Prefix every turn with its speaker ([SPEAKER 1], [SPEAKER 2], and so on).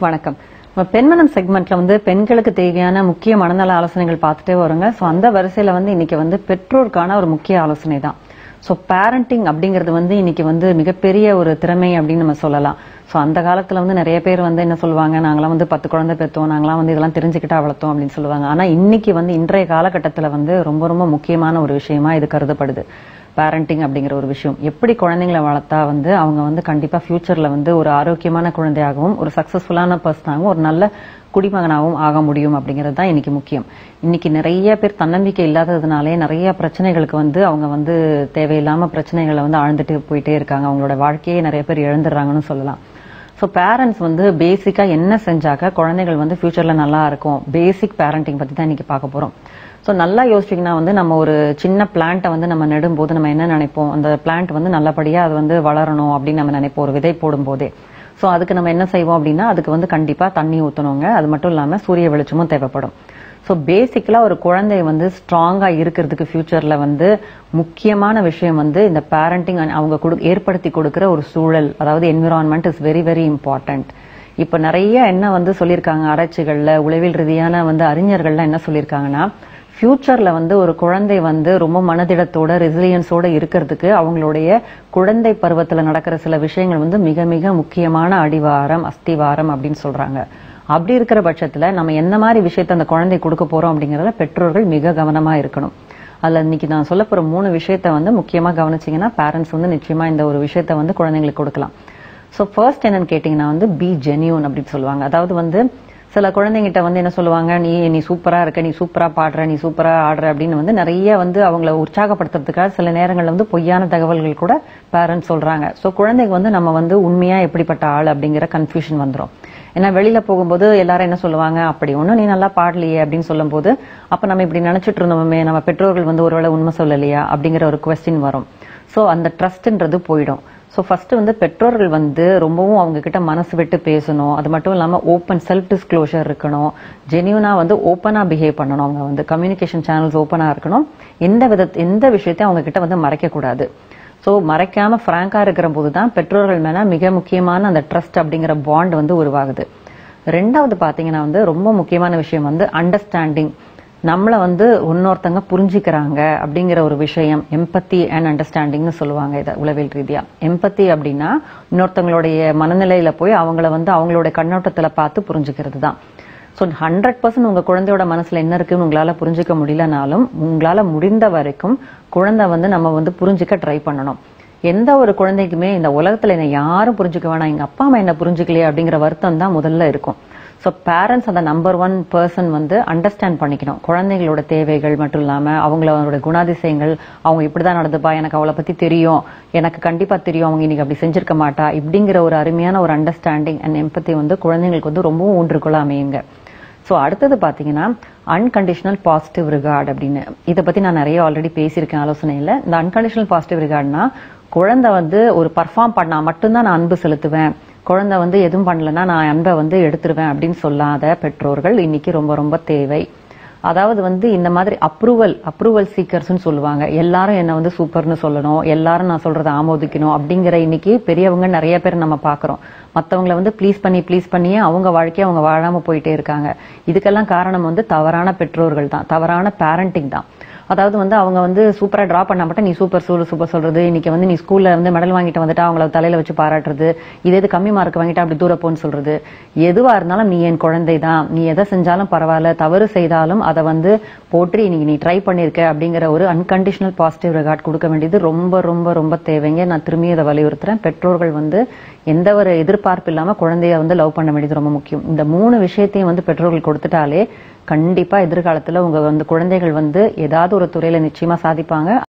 [SPEAKER 1] வணக்கம் நம்ம பெண்மனம் செக்மெண்ட்ல வந்து பெண்களுக்கு தேவையான முக்கிய மனநல ஆலோசனைகள் பார்த்துட்டே வரோங்க ஸோ அந்த வரிசையில வந்து இன்னைக்கு வந்து பெற்றோருக்கான ஒரு முக்கிய ஆலோசனை தான் ஸோ பேரண்டிங் அப்படிங்கிறது வந்து இன்னைக்கு வந்து மிகப்பெரிய ஒரு திறமை அப்படின்னு நம்ம சொல்லலாம் ஸோ அந்த காலத்துல வந்து நிறைய பேர் வந்து என்ன சொல்லுவாங்க நாங்களாம் வந்து பத்து குழந்தை பெற்றோம் நாங்களாம் வந்து இதெல்லாம் தெரிஞ்சுக்கிட்டா வளர்த்தோம் அப்படின்னு சொல்லுவாங்க ஆனா இன்னைக்கு வந்து இன்றைய காலகட்டத்துல வந்து ரொம்ப ரொம்ப முக்கியமான ஒரு விஷயமா இது கருதப்படுது பேரண்டிங் அப்படிங்கிற ஒரு விஷயம் எப்படி குழந்தைங்களை வளர்த்தா வந்து அவங்க வந்து கண்டிப்பா ஃபியூச்சர்ல வந்து ஒரு ஆரோக்கியமான குழந்தையாகவும் ஒரு சக்சஸ்ஃபுல்லான பர்சனாகவும் ஒரு நல்ல குடிமகனாகவும் ஆக முடியும் அப்படிங்கிறது தான் இன்னைக்கு முக்கியம் இன்னைக்கு நிறைய பேர் தன்னம்பிக்கை இல்லாததுனாலே நிறைய பிரச்சனைகளுக்கு வந்து அவங்க வந்து தேவையில்லாம பிரச்சனைகளை வந்து ஆழ்ந்துட்டு போயிட்டே இருக்காங்க அவங்களோட வாழ்க்கையே நிறைய பேர் இழந்துடுறாங்கன்னு சொல்லலாம் ஸோ பேரண்ட்ஸ் வந்து பேசிக்கா என்ன செஞ்சாக்க குழந்தைகள் வந்து ஃபியூச்சர்ல நல்லா இருக்கும் பேசிக் பேரண்டிங் பத்தி தான் இன்னைக்கு பார்க்க போறோம் ஸோ நல்லா யோசிச்சிங்கன்னா வந்து நம்ம ஒரு சின்ன பிளான்ட்டை வந்து நம்ம நடும்போது நம்ம என்ன நினைப்போம் அந்த பிளான்ட் வந்து நல்லபடியா அது வந்து வளரணும் அப்படின்னு நம்ம நினைப்போம் ஒரு விதை போடும் போதே ஸோ அதுக்கு நம்ம என்ன செய்வோம் அப்படின்னா அதுக்கு வந்து கண்டிப்பா தண்ணி ஊற்றணுங்க அது மட்டும் இல்லாம சூரிய வெளிச்சமும் தேவைப்படும் ஸோ பேசிக்கலா ஒரு குழந்தை வந்து ஸ்ட்ராங்கா இருக்கிறதுக்கு ஃபியூச்சர்ல வந்து முக்கியமான விஷயம் வந்து இந்த பேரண்டிங் அவங்க கொடு ஏற்படுத்தி கொடுக்கிற ஒரு சூழல் அதாவது environment is very very important இப்ப நிறைய என்ன வந்து சொல்லியிருக்காங்க ஆராய்ச்சிகள்ல உளவியல் ரீதியான வந்து அறிஞர்கள்லாம் என்ன சொல்லியிருக்காங்கன்னா ஃபியூச்சர்ல வந்து ஒரு குழந்தை வந்து ரொம்ப மனதிடத்தோட ரெசிலியன்ஸோட இருக்கிறதுக்கு அவங்களுடைய குழந்தை பருவத்துல நடக்கிற சில விஷயங்கள் வந்து மிக மிக முக்கியமான அடிவாரம் அஸ்திவாரம் அப்படின்னு சொல்றாங்க அப்படி இருக்கிற பட்சத்துல நம்ம என்ன மாதிரி விஷயத்த அந்த குழந்தை கொடுக்க போறோம் அப்படிங்கறத பெற்றோர்கள் மிக கவனமா இருக்கணும் அதுல இன்னைக்கு நான் சொல்ல போற மூணு விஷயத்த வந்து முக்கியமா கவனிச்சீங்கன்னா பேரண்ட்ஸ் வந்து நிச்சயமா இந்த ஒரு விஷயத்த வந்து குழந்தைங்களுக்கு கொடுக்கலாம் ஸோ ஃபர்ஸ்ட் என்னன்னு கேட்டீங்கன்னா வந்து பி ஜென்யூன் அப்படின்னு சொல்லுவாங்க அதாவது வந்து சில குழந்தைங்கிட்ட வந்து என்ன சொல்லுவாங்க நீ நீ சூப்பரா இருக்க நீ சூப்பரா பாடுற நீ சூப்பரா ஆடுற அப்படின்னு வந்து நிறைய வந்து அவங்கள உற்சாகப்படுத்துறதுக்காக சில நேரங்கள்ல வந்து பொய்யான தகவல்கள் கூட பேரண்ட்ஸ் சொல்றாங்க ஸோ குழந்தைக்கு வந்து நம்ம வந்து உண்மையா எப்படிப்பட்ட ஆள் அப்படிங்கிற கன்ஃபியூஷன் வந்துடும் ஏன்னா வெளியில போகும்போது எல்லாரும் என்ன சொல்லுவாங்க அப்படி ஒன்றும் நீ நல்லா பாடலையே அப்படின்னு சொல்லும்போது அப்ப நம்ம இப்படி நினைச்சிட்டு இருந்தோமே நம்ம பெற்றோர்கள் வந்து ஒருவேளை உண்மை சொல்லலையா அப்படிங்கிற ஒரு கொஸ்டின் வரும் ஸோ அந்த ட்ரஸ்ட்ன்றது போயிடும் ஸோ ஃபர்ஸ்ட் வந்து பெற்றோர்கள் வந்து ரொம்பவும் அவங்க கிட்ட மனசு விட்டு பேசணும் அது மட்டும் இல்லாம ஓப்பன் செல்ஃப் டிஸ்க்ளோஷர் இருக்கணும் ஜெனியூனா வந்து ஓப்பனா பிஹேவ் பண்ணணும் அவங்க வந்து கம்யூனிகேஷன் சேனல்ஸ் ஓப்பனா இருக்கணும் எந்த வித எந்த விஷயத்தையும் அவங்க கிட்ட வந்து மறைக்க கூடாது ஸோ மறைக்காம ஃப்ராங்கா இருக்கிற போது தான் பெற்றோர்கள் மேல மிக முக்கியமான அந்த ட்ரஸ்ட் அப்படிங்கிற பாண்ட் வந்து உருவாகுது ரெண்டாவது பாத்தீங்கன்னா வந்து ரொம்ப முக்கியமான விஷயம் வந்து அண்டர்ஸ்டாண்டிங் நம்மள வந்து இன்னொருத்தங்க புரிஞ்சுக்கிறாங்க அப்படிங்கிற ஒரு விஷயம் எம்பத்தி அண்ட் அண்டர்ஸ்டாண்டிங்னு சொல்லுவாங்க இதை உளவியல் ரீதியா எம்பத்தி அப்படின்னா இன்னொருத்தங்களுடைய மனநிலையில போய் அவங்கள வந்து அவங்களோட கண்ணோட்டத்துல பார்த்து புரிஞ்சுக்கிறது தான் ஸோ ஹண்ட்ரட் பர்சன்ட் உங்க குழந்தையோட மனசுல என்ன இருக்குன்னு உங்களால புரிஞ்சுக்க முடியலனாலும் உங்களால முடிந்த வரைக்கும் குழந்தை வந்து நம்ம வந்து புரிஞ்சுக்க ட்ரை பண்ணணும் எந்த ஒரு குழந்தைக்குமே இந்த உலகத்துல என்ன யாரும் புரிஞ்சுக்க வேணாம் எங்க அப்பா அம்மா என்ன புரிஞ்சுக்கலையே அப்படிங்கிற வருத்தம் தான் முதல்ல இருக்கும் ஸோ பேரண்ட்ஸ் அந்த நம்பர் ஒன் பர்சன் வந்து அண்டர்ஸ்டாண்ட் பண்ணிக்கணும் குழந்தைகளோட தேவைகள் மட்டும் இல்லாம அவங்களோட குணாதிசயங்கள் அவங்க இப்படிதான் நடந்துப்பா எனக்கு அவளை பத்தி தெரியும் எனக்கு கண்டிப்பா தெரியும் அவங்க இன்னைக்கு அப்படி செஞ்சிருக்க மாட்டா இப்படிங்கிற ஒரு அருமையான ஒரு அண்டர்ஸ்டாண்டிங் அண்ட் எம்பத்தி வந்து குழந்தைங்களுக்கு வந்து ரொம்பவும் ஊன்றுகொள்ள அமையுங்க ஸோ அடுத்தது பாத்தீங்கன்னா அன்கண்டிஷனல் பாசிட்டிவ் ரிகார்டு அப்படின்னு இதை பத்தி நான் நிறைய ஆல்ரெடி பேசியிருக்கேன் ஆலோசனையில இந்த அன்கண்டிஷனல் பாசிட்டிவ் ரிகார்ட்னா குழந்தை வந்து ஒரு பர்ஃபார்ம் பண்ணா மட்டும்தான் நான் அன்பு செலுத்துவேன் குழந்தை வந்து எதுவும் பண்ணலன்னா நான் அன்பை வந்து எடுத்துருவேன் அப்படின்னு சொல்லாத பெற்றோர்கள் இன்னைக்கு ரொம்ப ரொம்ப தேவை அதாவது வந்து இந்த மாதிரி அப்ரூவல் அப்ரூவல் சீக்கர்ஸ்னு சொல்லுவாங்க எல்லாரும் என்ன வந்து சூப்பர்னு சொல்லணும் எல்லாரும் நான் சொல்றதை ஆமோதிக்கணும் அப்படிங்கிற இன்னைக்கு பெரியவங்க நிறைய பேர் நம்ம பாக்குறோம் மத்தவங்களை வந்து ப்ளீஸ் பண்ணி ப்ளீஸ் பண்ணியே அவங்க வாழ்க்கையை அவங்க வாழாம போயிட்டே இருக்காங்க இதுக்கெல்லாம் காரணம் வந்து தவறான பெற்றோர்கள் தான் தவறான பேரண்டிங் தான் அதாவது வந்து அவங்க வந்து சூப்பரா டிரா பண்ண மட்டும் நீ சூப்பர் சூப்பர் சூப்பர் சொல்றது இன்னைக்கு வந்து நீ ஸ்கூல்ல வந்து மெடல் வாங்கிட்டு வந்துட்டா அவங்கள தலையில வச்சு பாராட்டுறது இதே இது கம்மி மார்க் வாங்கிட்டா அப்படி தூர போன்னு சொல்றது எதுவா இருந்தாலும் நீ என் குழந்தை தான் நீ எதை செஞ்சாலும் பரவாயில்ல தவறு செய்தாலும் அதை வந்து போற்றி இன்னைக்கு நீ ட்ரை பண்ணிருக்க அப்படிங்கிற ஒரு அன்கண்டிஷனல் பாசிட்டிவ் ரெகார்ட் கொடுக்க வேண்டியது ரொம்ப ரொம்ப ரொம்ப தேவைங்க நான் திரும்பி அதை வலியுறுத்துறேன் பெற்றோர்கள் வந்து எந்த ஒரு எதிர்பார்ப்பு இல்லாம குழந்தைய வந்து லவ் பண்ண வேண்டியது ரொம்ப முக்கியம் இந்த மூணு விஷயத்தையும் வந்து பெற்றோர்கள் கொடுத்துட்டாலே கண்டிப்பா எதிர்காலத்துல உங்க வந்து குழந்தைகள் வந்து ஏதாவது ஒரு துறையில நிச்சயமா சாதிப்பாங்க